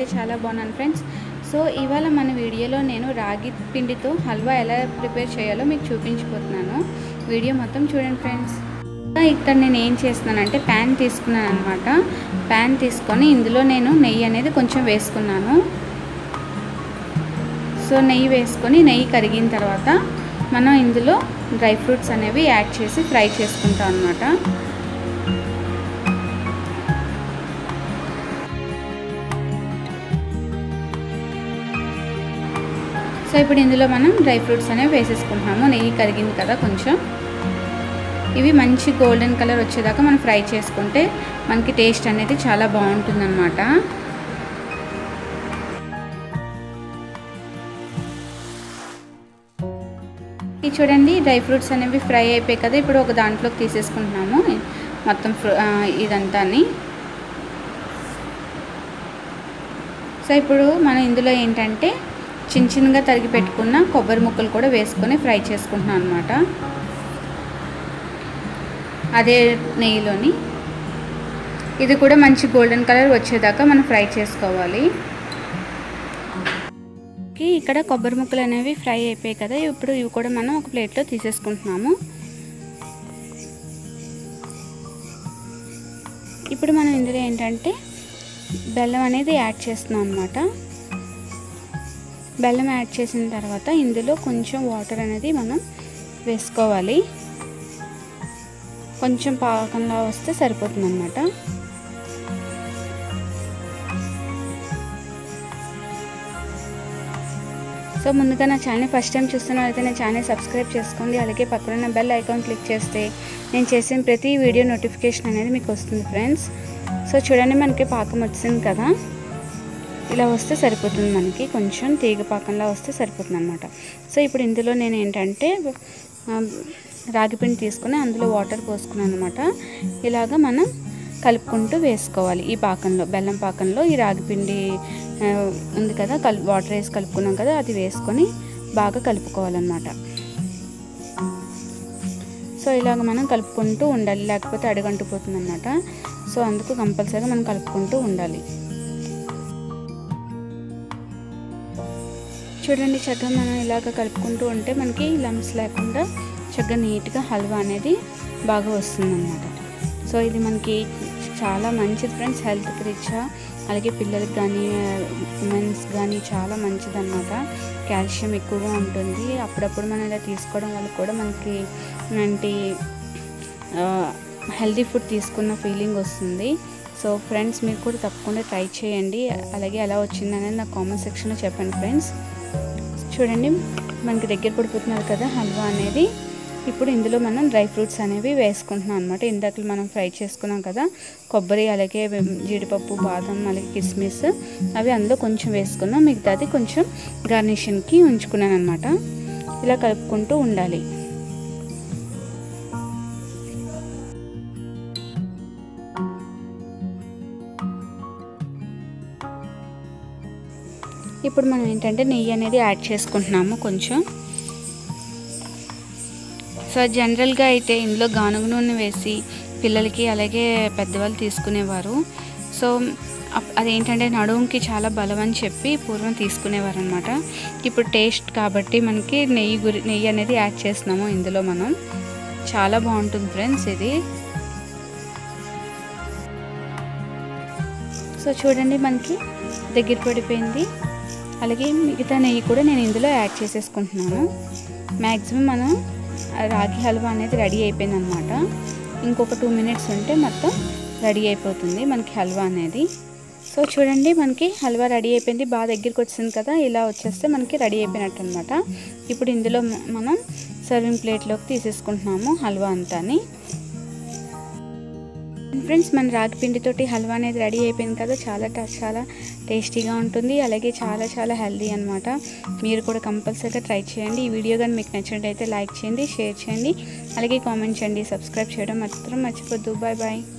చాలా బాగున్నాను friends so ఇవాళ మన వీడియోలో నేను రాగి పిండితో హల్వా ఎలా ప్రిపేర్ చేయాలో మీకు చూపించిపోతున్నాను వీడియో మొత్తం చూడండి ఫ్రెండ్స్ ఇక్కడ నేను ఏం చేస్తున్నానంటే ప్యాన్ తీసుకున్నాను అనమాట ప్యాన్ తీసుకొని ఇందులో నేను నెయ్యి అనేది కొంచెం వేసుకున్నాను సో నెయ్యి వేసుకొని నెయ్యి కరిగిన తర్వాత మనం ఇందులో డ్రై ఫ్రూట్స్ అనేవి యాడ్ చేసి ఫ్రై చేసుకుంటాం అనమాట సో ఇప్పుడు ఇందులో మనం డ్రై ఫ్రూట్స్ అనేవి వేసేసుకుంటున్నాము నెయ్యి కరిగింది కదా కొంచెం ఇవి మంచి గోల్డెన్ కలర్ వచ్చేదాకా మనం ఫ్రై చేసుకుంటే మనకి టేస్ట్ అనేది చాలా బాగుంటుందన్నమాట ఇది చూడండి డ్రై ఫ్రూట్స్ అనేవి ఫ్రై అయిపోయాయి కదా ఇప్పుడు ఒక దాంట్లోకి తీసేసుకుంటున్నాము మొత్తం ఇదంతా సో ఇప్పుడు మనం ఇందులో ఏంటంటే చిన్న చిన్నగా తరిగి పెట్టుకున్న కొబ్బరి ముక్కలు కూడా వేసుకొని ఫ్రై చేసుకుంటున్నాం అనమాట అదే నెయ్యిలోని ఇది కూడా మంచి గోల్డెన్ కలర్ వచ్చేదాకా మనం ఫ్రై చేసుకోవాలి ఇక్కడ కొబ్బరి ముక్కలు అనేవి ఫ్రై అయిపోయాయి కదా ఇప్పుడు ఇవి కూడా మనం ఒక ప్లేట్లో తీసేసుకుంటున్నాము ఇప్పుడు మనం ఇందులో ఏంటంటే బెల్లం అనేది యాడ్ చేస్తున్నాం అనమాట బెల్లం యాడ్ చేసిన తర్వాత ఇందులో కొంచెం వాటర్ అనేది మనం వేసుకోవాలి కొంచెం పాకంలా వస్తే సరిపోతుంది అనమాట సో ముందుగా నా ఛానల్ ఫస్ట్ టైం చూస్తున్నట్లయితే నా ఛానల్ సబ్స్క్రైబ్ చేసుకోండి అలాగే పక్కన బెల్ ఐకాన్ క్లిక్ చేస్తే నేను చేసిన ప్రతి వీడియో నోటిఫికేషన్ అనేది మీకు వస్తుంది ఫ్రెండ్స్ సో చూడండి మనకి పాకం వచ్చింది కదా ఇలా వస్తే సరిపోతుంది మనకి కొంచెం తీగ పాకంలా వస్తే సరిపోతుంది అనమాట సో ఇప్పుడు ఇందులో నేను ఏంటంటే రాగిపిండి తీసుకుని అందులో వాటర్ పోసుకున్నాను అనమాట ఇలాగ మనం కలుపుకుంటూ వేసుకోవాలి ఈ పాకంలో బెల్లం పాకంలో ఈ రాగిపిండి ఉంది కదా కల్ వాటర్ వేసి కలుపుకున్నాం కదా అది వేసుకొని బాగా కలుపుకోవాలన్నమాట సో ఇలాగ మనం కలుపుకుంటూ ఉండాలి లేకపోతే అడుగంటుపోతుంది అనమాట సో అందుకు కంపల్సరీగా మనం కలుపుకుంటూ ఉండాలి చూడండి చక్కగా మనం ఇలాగ కలుపుకుంటూ ఉంటే మనకి లమ్స్ లేకుండా చక్కగా నీట్గా హల్వా అనేది బాగా వస్తుందన్నమాట సో ఇది మనకి చాలా మంచిది ఫ్రెండ్స్ హెల్త్ రీత్యా అలాగే పిల్లలకి కానీ ఉమెన్స్ కానీ చాలా మంచిది అనమాట కాల్షియం ఎక్కువగా ఉంటుంది అప్పుడప్పుడు మనం ఇలా తీసుకోవడం వల్ల కూడా మనకి అంటే హెల్తీ ఫుడ్ తీసుకున్న ఫీలింగ్ వస్తుంది సో ఫ్రెండ్స్ మీరు కూడా తప్పకుండా ట్రై చేయండి అలాగే ఎలా వచ్చిందనేది నా కామెంట్ సెక్షన్లో చెప్పండి ఫ్రెండ్స్ చూడండి మనకి దగ్గర పడిపోతున్నారు కదా హల్వా అనేది ఇప్పుడు ఇందులో మనం డ్రై ఫ్రూట్స్ అనేవి వేసుకుంటున్నాం అనమాట ఇందాక మనం ఫ్రై చేసుకున్నాం కదా కొబ్బరి అలాగే జీడిపప్పు బాదం అలాగే కిస్మిస్ అవి అందులో కొంచెం వేసుకున్నాం మిగతాది కొంచెం గార్నిషన్కి ఉంచుకున్నాను అనమాట ఇలా కలుపుకుంటూ ఉండాలి ఇప్పుడు మనం ఏంటంటే నెయ్యి అనేది యాడ్ చేసుకుంటున్నాము కొంచెం సో జనరల్గా అయితే ఇందులో గానుగ నూనె వేసి పిల్లలకి అలాగే పెద్దవాళ్ళు తీసుకునేవారు సో అదేంటంటే నడుముకి చాలా బలం అని చెప్పి పూర్వం తీసుకునేవారు అనమాట ఇప్పుడు టేస్ట్ కాబట్టి మనకి నెయ్యి గురి నెయ్యి అనేది యాడ్ చేస్తున్నాము ఇందులో మనం చాలా బాగుంటుంది ఫ్రెండ్స్ ఇది సో చూడండి మనకి దగ్గర పడిపోయింది అలాగే మిగతా నెయ్యి కూడా నేను ఇందులో యాడ్ చేసేసుకుంటున్నాను మ్యాక్సిమం మనం రాగి హల్వా అనేది రెడీ అయిపోయింది అనమాట ఇంకొక టూ మినిట్స్ ఉంటే మొత్తం రెడీ అయిపోతుంది మనకి హల్వా అనేది సో చూడండి మనకి హల్వా రెడీ అయిపోయింది బాగా దగ్గరికి వచ్చింది కదా ఇలా వచ్చేస్తే మనకి రెడీ అయిపోయినట్టు అనమాట ఇప్పుడు ఇందులో మనం సర్వింగ్ ప్లేట్లోకి తీసేసుకుంటున్నాము హల్వా అంతాని ఫ్రెండ్స్ మన రాగి పిండితోటి హల్వా అనేది రెడీ అయిపోయింది కదా చాలా చాలా టేస్టీగా ఉంటుంది అలాగే చాలా చాలా హెల్దీ అనమాట మీరు కూడా కంపల్సరీగా ట్రై చేయండి ఈ వీడియో కానీ మీకు నచ్చినట్టయితే లైక్ చేయండి షేర్ చేయండి అలాగే కామెంట్ చేయండి సబ్స్క్రైబ్ చేయడం మాత్రం మర్చిపోద్దు బాయ్ బాయ్